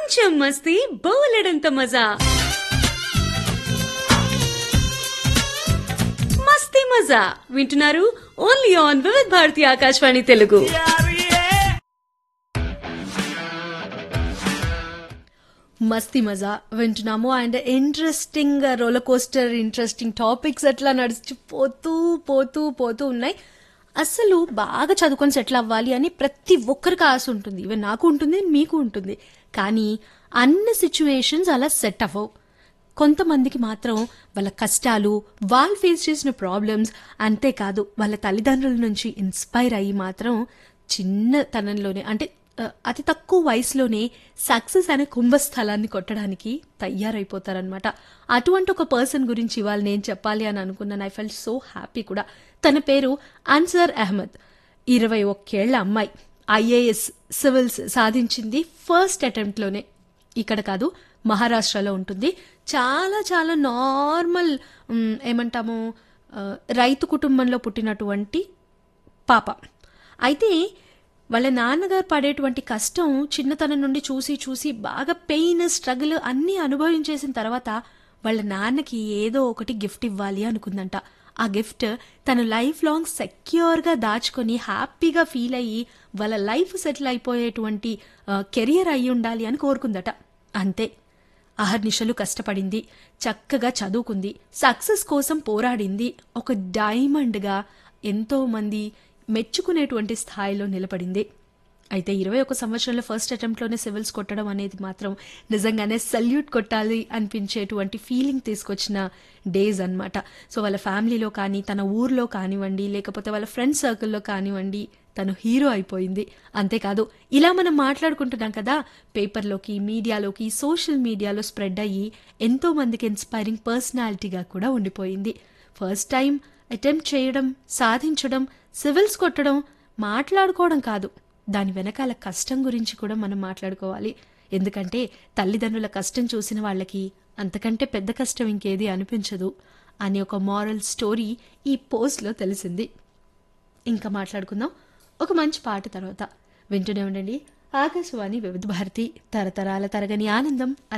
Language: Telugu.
కొంచెం మస్తీ బోలెడంత మజా మస్తీ మజా వింటున్నారు ఓన్లీ ఆన్ వివిధ్ భారతి ఆకాశవాణి తెలుగు మస్తీ మజా వింటున్నాము and interesting roller coaster interesting topics అట్లా నడిచి పోతూ పోతూ పోతూ ఉన్నాయి అసలు బాగా చదువుకొని సెటిల్ అవ్వాలి అని ప్రతి ఒక్కరికి ఆశ ఉంటుంది ఈవెన్ నాకు ఉంటుంది మీకు ఉంటుంది కానీ అన్ని సిచ్యువేషన్స్ అలా సెట్ అవ్వవు కొంతమందికి మాత్రం వాళ్ళ కష్టాలు వాళ్ళు ఫేస్ చేసిన ప్రాబ్లమ్స్ అంతేకాదు వాళ్ళ తల్లిదండ్రుల నుంచి ఇన్స్పైర్ అయ్యి మాత్రం చిన్నతనంలోనే అంటే ఆ, అతి తక్కువ వయసులోనే సక్సెస్ అనే కుంభస్థలాన్ని కొట్టడానికి తయారైపోతారనమాట అటువంటి ఒక పర్సన్ గురించి ఇవాళ నేను చెప్పాలి అని అనుకున్నాను ఐ ఫెల్ సో హ్యాపీ కూడా తన పేరు అన్సర్ అహ్మద్ ఇరవై ఒక్కేళ్ల అమ్మాయి ఐఏఎస్ సివిల్స్ సాధించింది ఫస్ట్ అటెంప్ట్లోనే ఇక్కడ కాదు మహారాష్ట్రలో ఉంటుంది చాలా చాలా నార్మల్ మ్, ఏమంటాము ఆ, రైతు కుటుంబంలో పుట్టినటువంటి పాప అయితే వాళ్ళ నాన్నగారు పడేటువంటి కష్టం చిన్నతనం నుండి చూసి చూసి బాగా పెయిన్ స్ట్రగుల్ అన్నీ అనుభవించేసిన తర్వాత వాళ్ళ నాన్నకి ఏదో ఒకటి గిఫ్ట్ ఇవ్వాలి అనుకుందంట ఆ గిఫ్ట్ తను లైఫ్ లాంగ్ సెక్యూర్గా దాచుకొని హ్యాపీగా ఫీల్ అయ్యి వాళ్ళ లైఫ్ సెటిల్ అయిపోయేటువంటి కెరియర్ అయి ఉండాలి అని కోరుకుందట అంతే అహర్నిశలు కష్టపడింది చక్కగా చదువుకుంది సక్సెస్ కోసం పోరాడింది ఒక డైమండ్గా ఎంతో మంది మెచ్చుకునేటువంటి స్థాయిలో నిలబడింది అయితే ఇరవై ఒక సంవత్సరంలో ఫస్ట్ అటెంప్ట్లోనే సివిల్స్ కొట్టడం అనేది మాత్రం నిజంగానే సల్యూట్ కొట్టాలి అనిపించేటువంటి ఫీలింగ్ తీసుకొచ్చిన డేస్ అన్నమాట సో వాళ్ళ ఫ్యామిలీలో కానీ తన ఊర్లో కానివ్వండి లేకపోతే వాళ్ళ ఫ్రెండ్ సర్కిల్లో కానివ్వండి తను హీరో అయిపోయింది అంతేకాదు ఇలా మనం మాట్లాడుకుంటున్నాం కదా పేపర్లోకి మీడియాలోకి సోషల్ మీడియాలో స్ప్రెడ్ అయ్యి ఎంతో మందికి ఇన్స్పైరింగ్ పర్సనాలిటీగా కూడా ఉండిపోయింది ఫస్ట్ టైం అటెంప్ట్ చేయడం సాధించడం సివిల్స్ కొట్టడం మాట్లాడుకోవడం కాదు దాని వెనకాల కష్టం గురించి కూడా మనం మాట్లాడుకోవాలి ఎందుకంటే తల్లిదండ్రుల కష్టం చూసిన వాళ్ళకి అంతకంటే పెద్ద కష్టం ఇంకేది అనిపించదు అని ఒక మారల్ స్టోరీ ఈ పోస్ట్లో తెలిసింది ఇంకా మాట్లాడుకుందాం ఒక మంచి పాట తర్వాత వింటూనే ఉండండి ఆకాశవాణి వివిధ భారతి తరతరాల తరగని ఆనందం